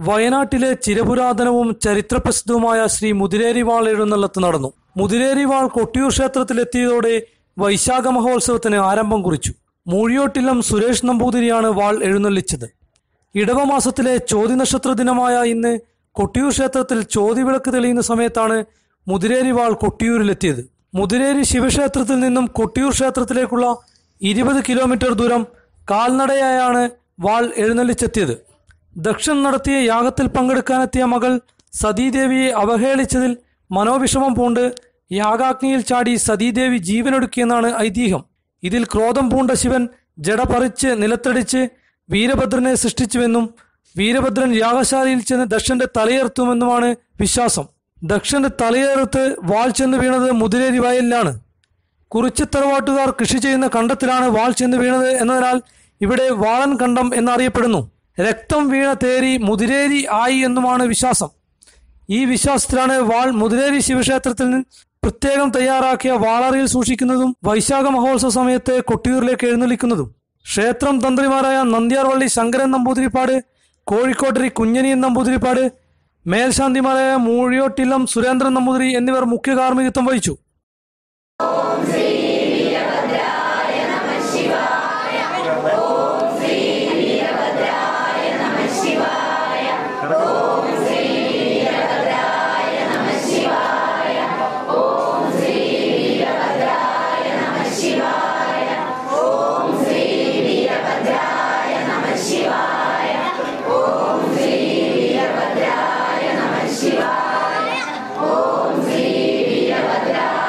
വയനാട്ടിലെ ചിരപുരാതനവും ചരിത്രപ്രസിദ്ധവുമായ ശ്രീ മുതിരേരിവാൾ എഴുന്നള്ളത്ത് നടന്നു മുതിരേരിവാൾ കൊട്ടിയൂർ ക്ഷേത്രത്തിലെത്തിയതോടെ വൈശാഖ മഹോത്സവത്തിന് ആരംഭം കുറിച്ചു മൂഴിയോട്ടില്ലം സുരേഷ് നമ്പൂതിരിയാണ് വാൾ എഴുന്നള്ളിച്ചത് ഇടവമാസത്തിലെ ചോതി നക്ഷത്ര ദിനമായ ഇന്ന് കൊട്ടിയൂർ ക്ഷേത്രത്തിൽ ചോതി വിളക്ക് തെളിയുന്ന സമയത്താണ് മുതിരേരി വാൾ കൊട്ടിയൂരിലെത്തിയത് മുതിരേരി ശിവക്ഷേത്രത്തിൽ നിന്നും കൊട്ടിയൂർ ക്ഷേത്രത്തിലേക്കുള്ള ഇരുപത് കിലോമീറ്റർ ദൂരം കാൽനടയായാണ് വാൾ എഴുന്നള്ളിച്ചെത്തിയത് ദക്ഷൻ നടത്തിയ യാഗത്തിൽ പങ്കെടുക്കാനെത്തിയ മകൾ സതീദേവിയെ അവഹേളിച്ചതിൽ മനോവിഷമം പൂണ്ട് യാഗാഗ്നിയിൽ ചാടി സതീദേവി ജീവനൊടുക്കിയെന്നാണ് ഐതിഹ്യം ഇതിൽ ക്രോധം പൂണ്ട ശിവൻ ജട പറിച്ച് നിലത്തടിച്ച് വീരഭദ്രനെ സൃഷ്ടിച്ചുവെന്നും വീരഭദ്രൻ യാഗശാലയിൽ ചെന്ന് ദക്ഷന്റെ തലയേർത്തുമെന്നുമാണ് വിശ്വാസം ദക്ഷന്റെ തലയേർത്ത് വാൾ ചെന്ന് വീണത് മുതിരേരി വയലിലാണ് കുറിച്ചിത്തറവാട്ടുകാർ കൃഷി ചെയ്യുന്ന കണ്ടത്തിലാണ് വാൾ ചെന്ന് വീണത് എന്നതിനാൽ ഇവിടെ വാളൻ കണ്ടം എന്നറിയപ്പെടുന്നു രക്തം വീണ തേരി മുതിരേരി ആയി എന്നുമാണ് വിശ്വാസം ഈ വിശ്വാസത്തിലാണ് വാൾ മുതിരേരി ശിവക്ഷേത്രത്തിൽ നിന്ന് പ്രത്യേകം തയ്യാറാക്കിയ വാളറിയിൽ സൂക്ഷിക്കുന്നതും വൈശാഖ മഹോത്സവ സമയത്ത് കൊട്ടിയൂരിലേക്ക് എഴുന്നള്ളിക്കുന്നതും ക്ഷേത്രം തന്ത്രിമാരായ നന്ദ്യാർവള്ളി ശങ്കരൻ നമ്പൂതിരിപ്പാട് കോഴിക്കോട്ടരി കുഞ്ഞനിയൻ നമ്പൂതിരിപ്പാട് മേൽശാന്തിമാരായ മൂഴിയോട്ടില്ലം സുരേന്ദ്രൻ നമ്പൂതിരി എന്നിവർ മുഖ്യ കാർമ്മികത്വം വഹിച്ചു ഓം ശ്രീ വീരഭദ്രായ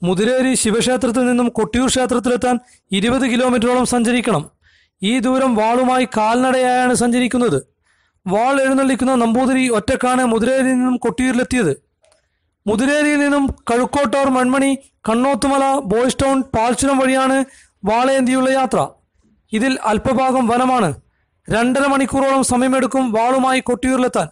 മുതിരേരി ശിവക്ഷേത്രത്തിൽ നിന്നും കൊട്ടിയൂർ ക്ഷേത്രത്തിലെത്താൻ ഇരുപത് കിലോമീറ്ററോളം സഞ്ചരിക്കണം ഈ ദൂരം വാളുമായി കാൽനടയായാണ് സഞ്ചരിക്കുന്നത് വാൾ എഴുന്നള്ളിക്കുന്ന നമ്പൂതിരി ഒറ്റക്കാണ് മുതിരേരിയിൽ നിന്നും കൊട്ടിയൂരിലെത്തിയത് മുതിരേരിയിൽ നിന്നും കഴുക്കോട്ടോർ മൺമണി കണ്ണോത്തുമല ബോയ്സ് ടൗൺ പാൽച്ചുരം വഴിയാണ് വാളേന്തിയുള്ള യാത്ര ഇതിൽ അല്പഭാഗം വനമാണ് രണ്ടര മണിക്കൂറോളം സമയമെടുക്കും വാളുമായി കൊട്ടിയൂരിലെത്താൻ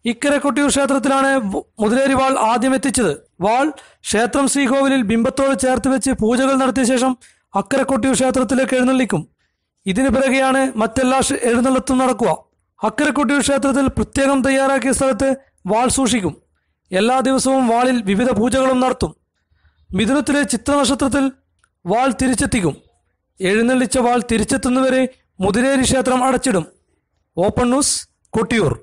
ഇക്കരെ കൊട്ടിയൂർ ക്ഷേത്രത്തിലാണ് വ- മുതിരേരി വാൾ ആദ്യം എത്തിച്ചത് വാൾ ക്ഷേത്രം ശ്രീകോവിലിൽ ബിംബത്തോട് ചേർത്ത് വെച്ച് പൂജകൾ നടത്തിയ ശേഷം അക്കരെ കൊട്ടിയൂർ ക്ഷേത്രത്തിലേക്ക് എഴുന്നള്ളിക്കും ഇതിനു പിറകെയാണ് മറ്റെല്ലാ ക്ഷ- എഴുന്നള്ളത്തും നടക്കുക അക്കരെ കൊട്ടിയൂർ ക്ഷേത്രത്തിൽ പ്രത്യേകം തയ്യാറാക്കിയ സ്ഥലത്ത് വാൾ സൂക്ഷിക്കും എല്ലാ ദിവസവും വാളിൽ വിവിധ പൂജകളും നടത്തും മിഥുനത്തിലെ ചിത്രനക്ഷത്രത്തിൽ വാൾ തിരിച്ചെത്തിക്കും എഴുന്നള്ളിച്ച വാൾ തിരിച്ചെത്തുന്നവരെ മുതിരേരി ക്ഷേത്രം അടച്ചിടും ഓപ്പൺ ന്യൂസ് കൊട്ടിയൂർ